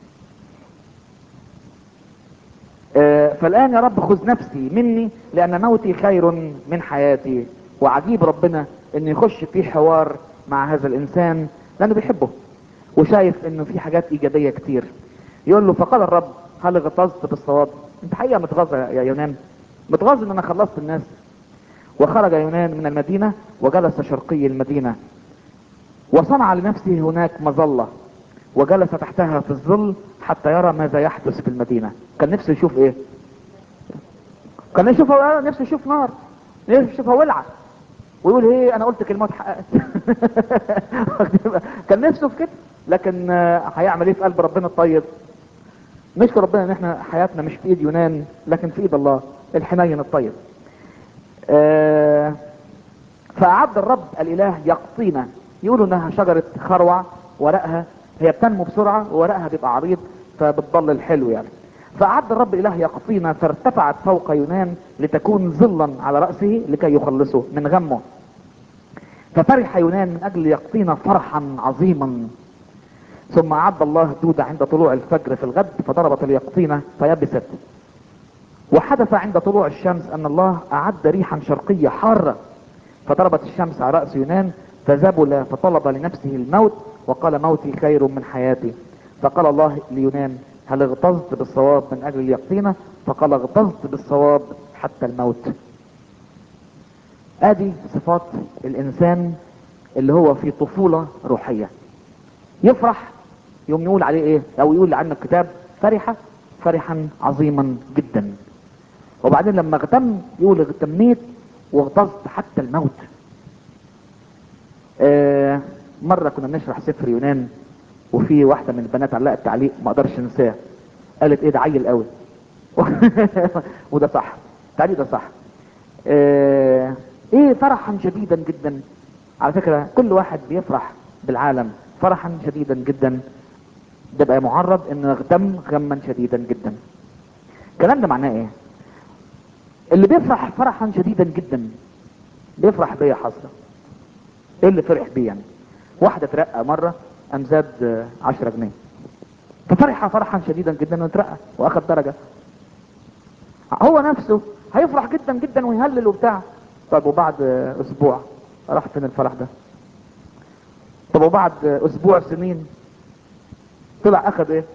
آه فالان يا رب خذ نفسي مني لان موتي خير من حياتي وعجيب ربنا انه يخش في حوار مع هذا الانسان لانه بيحبه وشايف انه في حاجات ايجابيه كتير يقول له فقال الرب هل اغتظت بالصواب انت حقيقه متغاظ يا يونان متغاظ ان انا خلصت الناس وخرج يونان من المدينه وجلس شرقي المدينه وصنع لنفسه هناك مظله وجلس تحتها في الظل حتى يرى ماذا يحدث في المدينه كان نفسه يشوف ايه كان يشوف نفسه يشوف نار نفسه يشوفها ولعه ويقول ايه انا قلت كلمات حققت كان نفسه في كده لكن آه، هيعمل ايه في قلب ربنا الطيب نشكر ربنا ان احنا حياتنا مش في ايد يونان لكن في ايد الله الحنين الطيب آه، فاعد الرب الاله يقطينا يقولوا انها شجرة خروع ورقها هي بتنمو بسرعة وورقها بيبقى عريض فبتضل الحلو يعني فأعد الرب إله يقطينا فارتفعت فوق يونان لتكون ظلا على رأسه لكي يخلصه من غمه ففرح يونان من أجل يقطينا فرحا عظيما ثم أعد الله دودة عند طلوع الفجر في الغد فضربت اليقطينة فيبست وحدث عند طلوع الشمس أن الله أعد ريحا شرقية حارة فضربت الشمس على رأس يونان فذبل فطلب لنفسه الموت وقال موتي خير من حياتي فقال الله ليونان هل اغتظت بالصواب من اجل اليقطينة فقال اغتظت بالصواب حتى الموت ادي صفات الانسان اللي هو في طفولة روحية يفرح يوم يقول عليه ايه او يقول عنه الكتاب فرحة فرحا عظيما جدا وبعدين لما اغتم يقول اغتميت واغتظت حتى الموت آه مرة كنا بنشرح سفر يونان وفي واحدة من البنات علقت تعليق ما اقدرش انساه قالت ايه ده عيل قوي وده صح التعليق ده صح آه ايه فرحا شديدا جدا على فكرة كل واحد بيفرح بالعالم فرحا شديدا جدا ده بقى معرض انه يغتم غما شديدا جدا الكلام ده معناه ايه اللي بيفرح فرحا شديدا جدا بيفرح بيه حسرة ايه اللي فرح بيه يعني واحدة ترقى مرة قام زاد 10 جنيه ففرح فرحا شديدا جدا انه اترقى واخد درجة هو نفسه هيفرح جدا جدا ويهلل وبتاع طب وبعد اسبوع راح فين الفرح ده طب وبعد اسبوع سنين طلع اخد ايه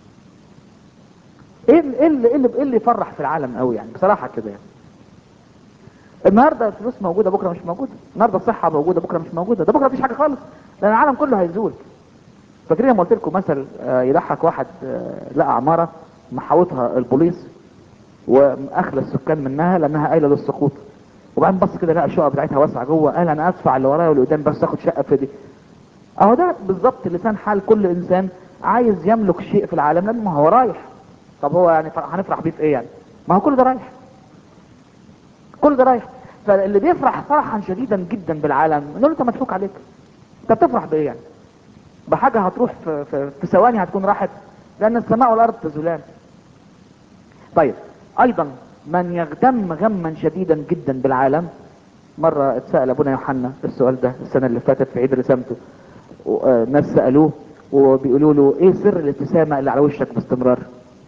ايه اللي ايه اللي, إيه اللي, إيه اللي يفرح في العالم قوي يعني بصراحة كده يعني النهارده الفلوس موجوده بكره مش موجوده النهارده الصحه موجوده بكره مش موجوده ده بكره مفيش حاجه خالص لان العالم كله هيزول فاكرين لما قلت لكم مثل آه، يضحك واحد آه، لقى عماره محاوطها البوليس واخلى السكان منها لانها قايله للسقوط وبعدين بص كده لقى الشقه بتاعتها واسعه جوه قال انا ادفع اللي ورايا واللي قدام بس اخد شقه في دي اهو ده بالظبط لسان حال كل انسان عايز يملك شيء في العالم لان ما هو رايح طب هو يعني ف- هنفرح بيه في ايه يعني ما هو كل ده رايح كل ده رايح فاللي بيفرح فرحا شديدا جدا بالعالم نقول له انت مضحوك عليك انت بتفرح بايه يعني بحاجه هتروح في, في, في ثواني هتكون راحت لان السماء والارض تزولان طيب ايضا من يغتم غما شديدا جدا بالعالم مرة اتسأل ابونا يوحنا السؤال ده السنة اللي فاتت في عيد رسامته و- آه، ناس سألوه وبيقولوا له ايه سر الابتسامة اللي على وشك باستمرار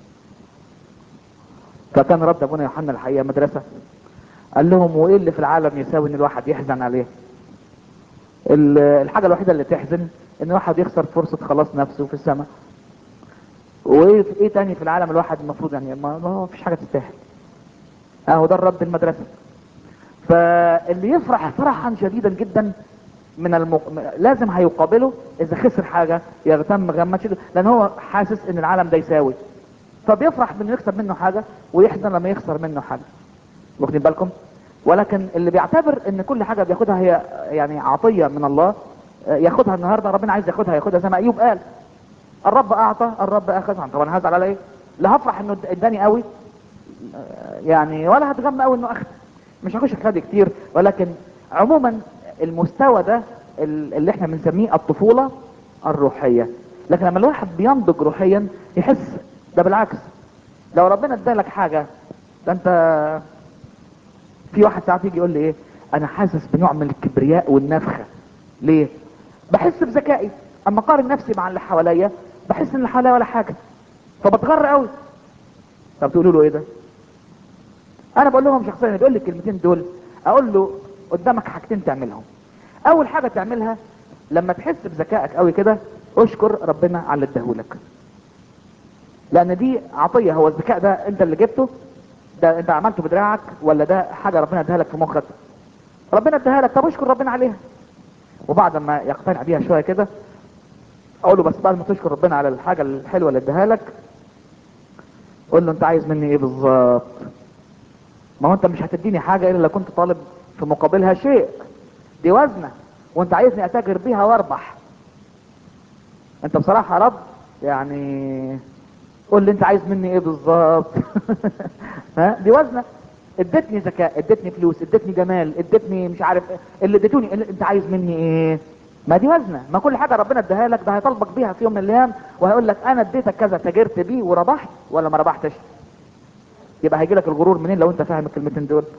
فكان رد ابونا يوحنا الحقيقة مدرسة قال لهم وايه اللي في العالم يساوي ان الواحد يحزن عليه ال- الحاجة الوحيدة اللي تحزن ان الواحد يخسر فرصة خلاص نفسه في السماء وايه ايه تاني في العالم الواحد المفروض يعني ما ما هو مفيش حاجة تستاهل اهو ده الرد المدرسة فاللي يفرح فرحا شديدا جدا من المق... لازم هيقابله اذا خسر حاجة يغتم غما شديدا لان هو حاسس ان العالم ده يساوي فبيفرح بانه يكسب منه حاجة ويحزن لما يخسر منه حاجة واخدين بالكم ولكن اللي بيعتبر ان كل حاجة بياخدها هي يعني عطية من الله آه، ياخدها النهاردة ربنا عايز ياخدها ياخدها زي ما ايوب قال الرب اعطى الرب اخذ طبعا هزعل على ايه لا هفرح انه اداني قوي آه، يعني ولا هتغم قوي انه اخذ مش هخش في خد كتير ولكن عموما المستوى ده ال- اللي احنا بنسميه الطفولة الروحية لكن لما الواحد بينضج روحيا يحس ده بالعكس لو ربنا ادالك حاجة ده انت في واحد ساعات يجي يقول لي ايه انا حاسس بنوع من الكبرياء والنفخة ليه بحس بذكائي اما اقارن نفسي مع اللي حواليا بحس ان اللي حواليا ولا حاجة فبتغر قوي طب تقولوا له ايه ده انا بقول لهم شخصيا اللي بيقول لي الكلمتين دول اقول له قدامك حاجتين تعملهم اول حاجة تعملها لما تحس بذكائك قوي كده اشكر ربنا على اللي اداهولك لان دي عطية هو الذكاء ده انت اللي جبته ده انت عملته بدراعك ولا ده حاجة ربنا اداها لك في مخك ربنا اداها لك طب اشكر ربنا عليها وبعد ما يقتنع بيها شوية كده اقول له بس بعد ما تشكر ربنا على الحاجة الحلوة اللي اداها لك قول له انت عايز مني ايه بالظبط ما هو انت مش هتديني حاجة الا لو كنت طالب في مقابلها شيء دي وزنة وانت عايزني اتاجر بيها واربح انت بصراحة يا رب يعني قول لي انت عايز مني ايه بالظبط ها دي وزنة ادتني ذكاء ادتني فلوس ادتني جمال ادتني مش عارف ايه اللي اديتوني اللي انت عايز مني ايه ما دي وزنة ما كل حاجة ربنا اداها لك ده هيطالبك بيها في يوم من الايام وهيقول لك انا اديتك كذا تاجرت بيه وربحت ولا ما ربحتش يبقى هيجي لك الغرور منين لو انت فاهم الكلمتين دول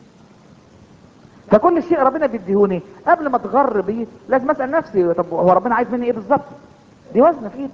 فكل شيء ربنا بيديهوني قبل ما اتغر بيه لازم اسال نفسي طب هو ربنا عايز مني ايه بالظبط دي وزنه في ايدي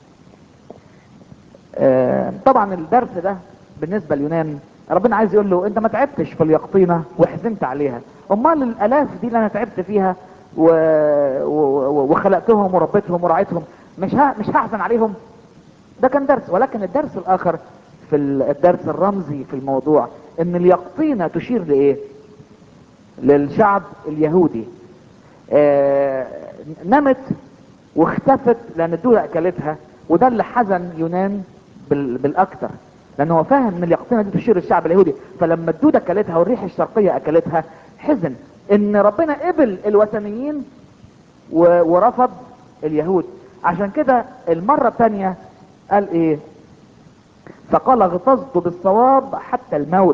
آه، طبعا الدرس ده بالنسبه ليونان ربنا عايز يقول له انت ما تعبتش في اليقطينه وحزنت عليها امال الالاف دي اللي انا تعبت فيها و... و... و... وخلقتهم وربيتهم ورعيتهم مش ها... مش هحزن عليهم ده كان درس ولكن الدرس الاخر في ال- الدرس الرمزي في الموضوع ان اليقطينه تشير لايه للشعب اليهودي آه، نمت واختفت لان الدودة اكلتها وده اللي حزن يونان بال- بالاكثر لان هو فاهم ان اليقطينه دي تشير للشعب اليهودي فلما الدودة اكلتها والريح الشرقية اكلتها حزن ان ربنا قبل الوثنيين و- ورفض اليهود عشان كده المرة الثانية قال ايه فقال اغتظت بالصواب حتى الموت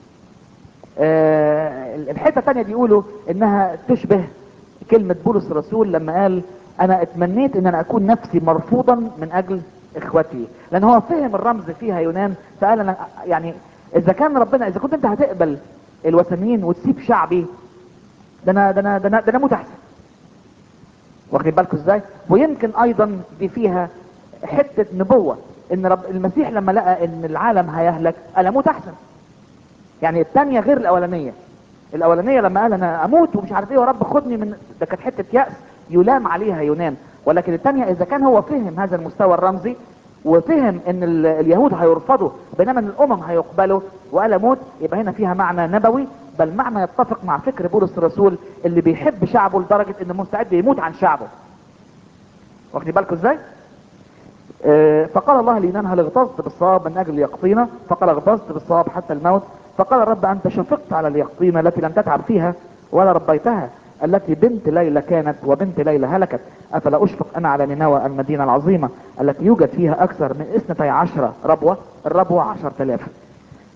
آه، الحته الثانيه بيقولوا انها تشبه كلمه بولس الرسول لما قال انا اتمنيت ان انا اكون نفسي مرفوضا من اجل اخوتي لان هو فهم الرمز فيها يونان فقال انا يعني اذا كان ربنا اذا كنت انت هتقبل الوثنيين وتسيب شعبي ده انا ده انا ده انا ده انا اموت احسن واخدين بالكم ازاي ويمكن ايضا دي فيها حته نبوه ان رب المسيح لما لقى ان العالم هيهلك قال اموت احسن يعني الثانيه غير الاولانيه الاولانيه لما قال انا اموت ومش عارف ايه يا رب خدني من ده كانت حته ياس يلام عليها يونان ولكن الثانيه اذا كان هو فهم هذا المستوى الرمزي وفهم ان ال- اليهود هيرفضوا بينما ان الامم هيقبلوا وقال اموت يبقى هنا فيها معنى نبوي بل معنى يتفق مع فكر بولس الرسول اللي بيحب شعبه لدرجه انه مستعد يموت عن شعبه واخدين بالكم ازاي آه، فقال الله ليونان هل اغتظت بالصواب من اجل اليقطينة فقال اغتظت بالصواب حتى الموت فقال الرب انت شفقت على اليقطينة التي لم تتعب فيها ولا ربيتها التي بنت ليلى كانت وبنت ليلى هلكت افلا اشفق انا على نينوى المدينة العظيمة التي يوجد فيها اكثر من اثنتي عشرة ربوة الربوة عشر تلاف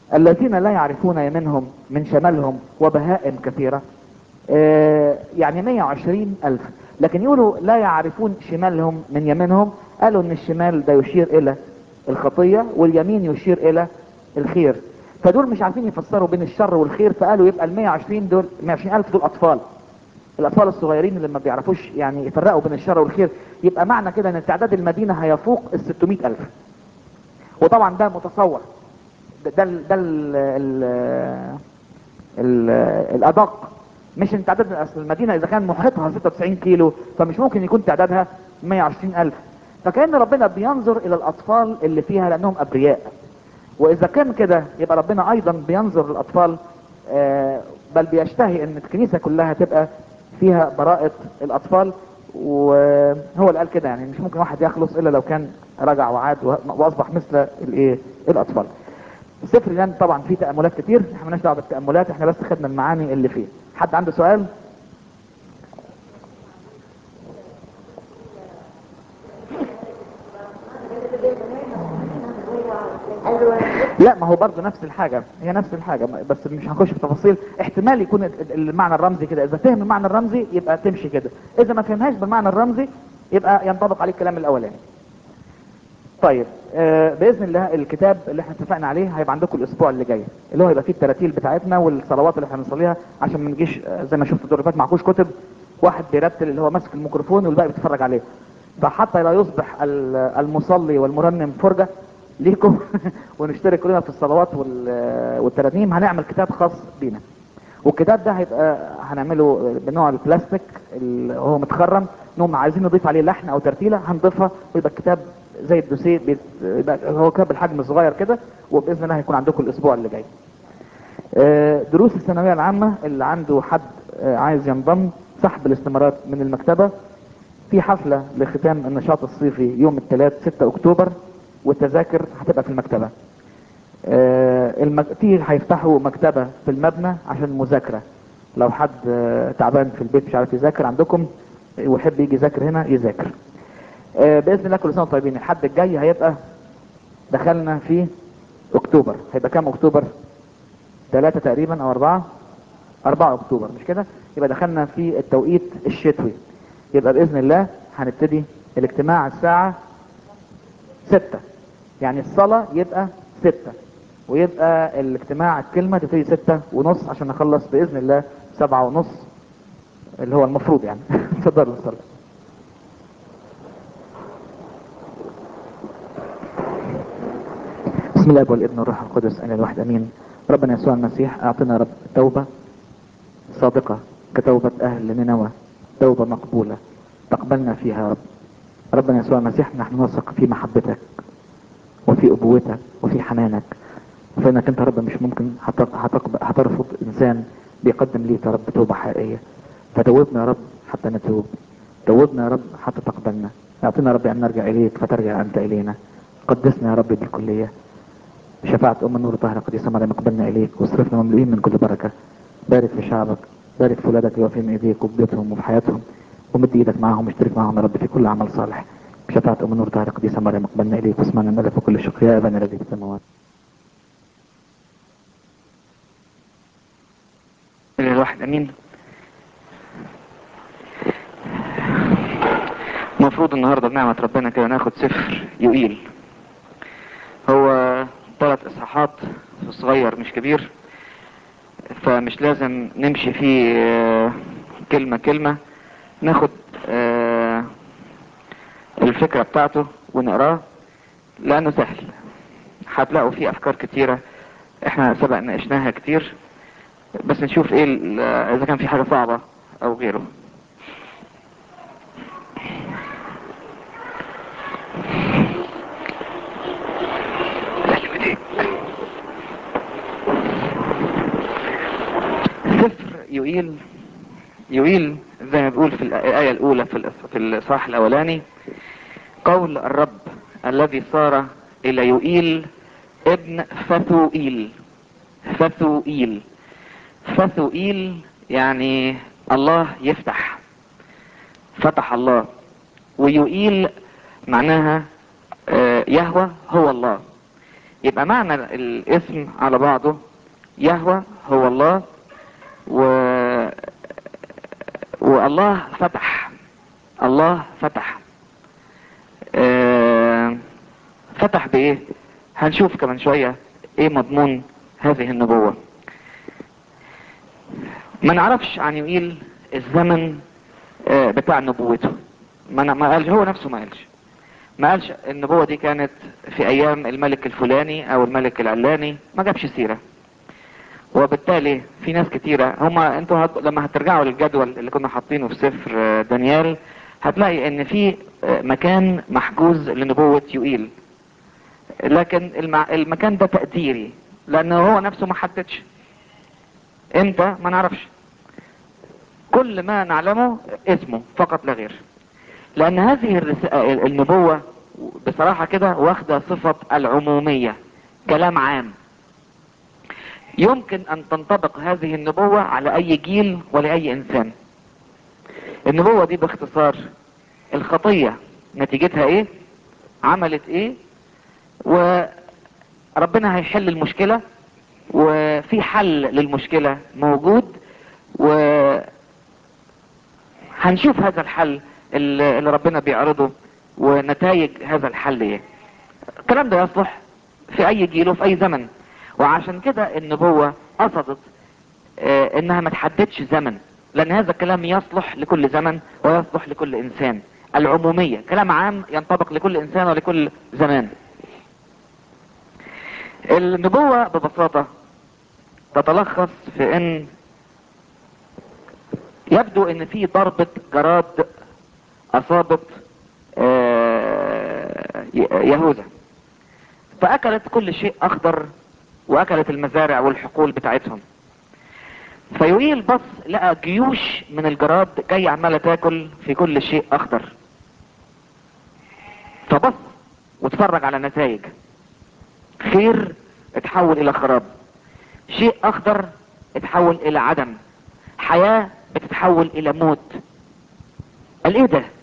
الذين لا يعرفون يمينهم من شمالهم وبهائم كثيرة آه، يعني 120 ألف لكن يقولوا لا يعرفون شمالهم من يمينهم قالوا ان الشمال ده يشير الى الخطية واليمين يشير الى الخير فدول مش عارفين يفسروا بين الشر والخير فقالوا يبقى ال 120 دول 120 ألف دول أطفال الأطفال الصغيرين اللي ما بيعرفوش يعني يفرقوا بين الشر والخير يبقى معنى كده ان تعداد المدينة هيفوق ال 600 ألف وطبعا ده متصور ده ده ال- ده ال ال ال الأدق مش ان تعداد اصل المدينة اذا كان محيطها 96 كيلو فمش ممكن يكون تعدادها 120 ألف فكأن ربنا بينظر الى الاطفال اللي فيها لانهم ابرياء واذا كان كده يبقى ربنا ايضا بينظر للاطفال آه، بل بيشتهي ان الكنيسة كلها تبقى فيها براءة الاطفال وهو اللي قال كده يعني مش ممكن واحد يخلص الا لو كان رجع وعاد و- واصبح مثل الايه الاطفال السفر الان طبعا فيه تأملات كتير احنا مالناش دعوه بالتأملات احنا بس خدنا المعاني اللي فيه حد عنده سؤال لا ما هو برضه نفس الحاجة هي نفس الحاجة بس مش هنخش في تفاصيل احتمال يكون ال- المعنى الرمزي كده اذا فهم المعنى الرمزي يبقى تمشي كده اذا ما فهمهاش بالمعنى الرمزي يبقى ينطبق عليه الكلام الاولاني طيب آه باذن الله الكتاب اللي احنا اتفقنا عليه هيبقى عندكم الاسبوع اللي جاي اللي هو هيبقى فيه التراتيل بتاعتنا والصلوات اللي احنا بنصليها عشان ما نجيش آه، زي ما شفت الدور اللي فات معكوش كتب واحد بيرتل اللي هو ماسك الميكروفون والباقي بيتفرج عليه فحتى لا يصبح ال- المصلي والمرنم فرجة ليكم ونشترك كلنا في الصلوات وال- والترانيم هنعمل كتاب خاص بينا والكتاب ده هيبقى هنعمله بنوع البلاستيك اللي هو متخرم نقوم عايزين نضيف عليه لحن او ترتيله هنضيفها ويبقى الكتاب زي الدوسيه بيت- يبقى هو كتاب الحجم الصغير كده وباذن الله هيكون عندكم الاسبوع اللي جاي آه، دروس الثانويه العامه اللي عنده حد آه، عايز ينضم سحب الاستمارات من المكتبه في حفله لختام النشاط الصيفي يوم الثلاث 6 اكتوبر والتذاكر هتبقى في المكتبه آه، المك... في هيفتحوا مكتبة في المبنى عشان المذاكرة لو حد آه، تعبان في البيت مش عارف يذاكر عندكم ويحب يجي يذاكر هنا يذاكر آه، بإذن الله كل سنة وانتم طيبين الحد الجاي هيبقى دخلنا في اكتوبر هيبقى كام اكتوبر ثلاثة تقريبا او اربعة اربعة اكتوبر مش كده يبقى دخلنا في التوقيت الشتوي يبقى بإذن الله هنبتدي الاجتماع الساعة ستة يعني الصلاة يبقى ستة ويبقى الاجتماع الكلمة تبتدي ستة ونص عشان نخلص بإذن الله سبعة ونص اللي هو المفروض يعني اتفضلوا نصلي بسم الله والابن والروح القدس انا الواحد امين ربنا يسوع المسيح اعطنا يا رب توبة صادقة كتوبة اهل نينوى توبة مقبولة تقبلنا فيها يا رب ربنا يسوع المسيح نحن نثق في محبتك وفي ابوتك وفي حنانك فانك انت يا رب مش ممكن هتق- هتقبل هترفض انسان بيقدم ليك يا رب توبة حقيقية فتوبنا يا رب حتى نتوب توبنا يا رب حتى تقبلنا اعطنا يا رب ان نرجع اليك فترجع انت الينا قدسنا يا رب بالكلية بشفاعة ام النور طاهرة قديسة مريم اقبلنا اليك واصرفنا مملوئين من كل بركة بارك في شعبك بارك في ولادك اللي واقفين ايديك وفي بيوتهم وفي حياتهم ومد ايدك معاهم واشترك معاهم يا رب في كل عمل صالح بشفاعة ام النور طاهرة قديسة مريم اقبلنا اليك واسمعنا من في كل شكر يا ابانا الذي في السماوات الواحد امين المفروض النهارده بنعمة ربنا كده ناخد سفر يقيل هو ثلاث اصحاحات صغير مش كبير فمش لازم نمشي فيه آه، كلمة كلمة ناخد آه، الفكرة بتاعته ونقراه لانه سهل هتلاقوا فيه افكار كتيرة احنا سبق ناقشناها كتير بس نشوف ايه ال- اذا كان في حاجة صعبة او غيره سفر يقيل يقيل زي ما بيقول في الآية الأولى في الإص- في الإصحاح الأولاني قول الرب الذي صار إلى يقيل ابن فثوئيل فثوئيل فثوئيل يعني الله يفتح فتح الله ويقيل معناها آه، يهوى هو الله يبقى معنى الاسم على بعضه يهوى هو الله و والله فتح الله فتح آه، فتح بايه هنشوف كمان شوية ايه مضمون هذه النبوة ما نعرفش عن يوئيل الزمن آه، بتاع نبوته ما ن- ما قالش هو نفسه ما قالش ما قالش النبوة دي كانت في ايام الملك الفلاني او الملك العلاني ما جابش سيرة وبالتالي في ناس كتيرة هما انتوا هت... لما هترجعوا للجدول اللي كنا حاطينه في سفر آه، دانيال هتلاقي ان في آه، مكان محجوز لنبوة يوئيل لكن المع... المكان ده تقديري لانه هو نفسه ما حددش امتى ما نعرفش كل ما نعلمه اسمه فقط لا غير لان هذه الرس... النبوة بصراحة كده واخدة صفة العمومية كلام عام يمكن ان تنطبق هذه النبوة على اي جيل ولأي انسان النبوة دي باختصار الخطية نتيجتها ايه عملت ايه وربنا هيحل المشكلة وفي حل للمشكلة موجود و هنشوف هذا الحل اللي اللي ربنا بيعرضه ونتائج هذا الحل ايه الكلام ده يصلح في اي جيل وفي اي زمن وعشان كده النبوة قصدت آه، انها ما تحددش زمن لان هذا الكلام يصلح لكل زمن ويصلح لكل انسان العمومية كلام عام ينطبق لكل انسان ولكل زمان النبوة ببساطة تتلخص في ان يبدو ان في ضربة جراد اصابت آه، ي- يهوذا فاكلت كل شيء اخضر واكلت المزارع والحقول بتاعتهم فيوئيل بص لقى جيوش من الجراد جاي عماله تاكل في كل شيء اخضر فبص واتفرج على نتائج خير اتحول الى خراب شيء اخضر اتحول الى عدم حياة بتتحول الى موت قال ايه ده